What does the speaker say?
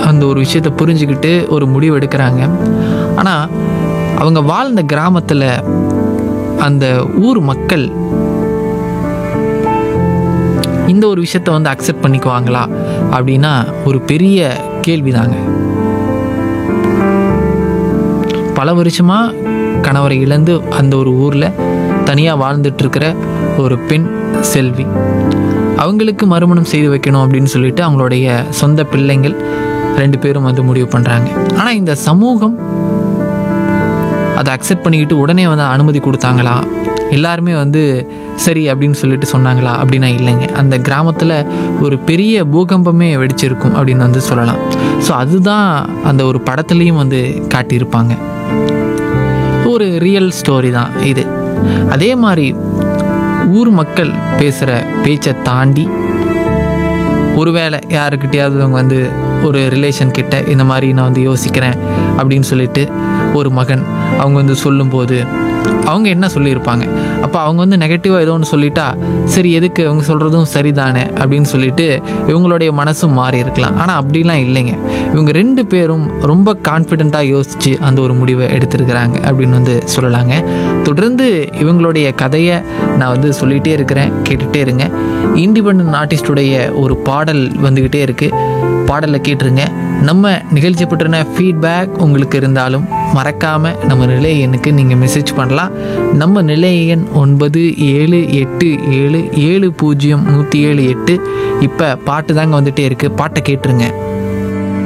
அந்த ஒரு விஷயத்தை புரிஞ்சுக்கிட்டு ஒரு முடிவு எடுக்கிறாங்க ஆனால் அவங்க வாழ்ந்த கிராமத்தில் அந்த ஊர் மக்கள் இந்த ஒரு விஷயத்தை வந்து அக்செப்ட் பண்ணிக்குவாங்களா அப்படின்னா ஒரு பெரிய கேள்விதாங்க பல வருஷமாக கணவரை இழந்து அந்த ஒரு ஊரில் தனியாக வாழ்ந்துட்டு இருக்கிற ஒரு பெண் செல்வி அவங்களுக்கு மறுமணம் செய்து வைக்கணும் அப்படின்னு சொல்லிட்டு அவங்களுடைய சொந்த பிள்ளைங்கள் ரெண்டு பேரும் வந்து முடிவு பண்ணுறாங்க ஆனால் இந்த சமூகம் அதை அக்செப்ட் பண்ணிக்கிட்டு உடனே வந்து அனுமதி கொடுத்தாங்களா எல்லாருமே வந்து சரி அப்படின்னு சொல்லிட்டு சொன்னாங்களா அப்படின்னா இல்லைங்க அந்த கிராமத்தில் ஒரு பெரிய பூகம்பமே வெடிச்சிருக்கும் அப்படின்னு வந்து சொல்லலாம் ஸோ அதுதான் அந்த ஒரு படத்துலேயும் வந்து காட்டியிருப்பாங்க ஒரு ரியல் ஸ்டோரி தான் இது அதே மாதிரி ஊர் மக்கள் பேசுகிற பேச்சை தாண்டி ஒருவேளை யாருக்கிட்டையாவது அவங்க வந்து ஒரு ரிலேஷன் கிட்ட இந்த மாதிரி நான் வந்து யோசிக்கிறேன் அப்படின்னு சொல்லிட்டு ஒரு மகன் அவங்க வந்து சொல்லும்போது அவங்க என்ன சொல்லியிருப்பாங்க அப்போ அவங்க வந்து நெகட்டிவாக ஏதோ ஒன்று சொல்லிட்டா சரி எதுக்கு அவங்க சொல்கிறதும் சரிதானே அப்படின்னு சொல்லிட்டு இவங்களுடைய மனசும் மாறி இருக்கலாம் ஆனால் அப்படிலாம் இல்லைங்க இவங்க ரெண்டு பேரும் ரொம்ப கான்ஃபிடெண்ட்டாக யோசித்து அந்த ஒரு முடிவை எடுத்திருக்கிறாங்க அப்படின்னு வந்து சொல்லலாங்க தொடர்ந்து இவங்களுடைய கதையை நான் வந்து சொல்லிகிட்டே இருக்கிறேன் கேட்டுகிட்டே இருங்க இண்டிபெண்ட் ஆர்டிஸ்டுடைய ஒரு பாடல் வந்துக்கிட்டே இருக்குது பாடலை கேட்டுருங்க நம்ம நிகழ்ச்சி பற்றின ஃபீட்பேக் உங்களுக்கு இருந்தாலும் மறக்காமல் நம்ம நிலைய எண்ணுக்கு நீங்கள் மெசேஜ் பண்ணலாம் நம்ம நிலைய எண் ஒன்பது ஏழு எட்டு ஏழு ஏழு பூஜ்ஜியம் நூற்றி ஏழு எட்டு இப்போ பாட்டு தாங்க வந்துகிட்டே இருக்குது பாட்டை கேட்டுருங்க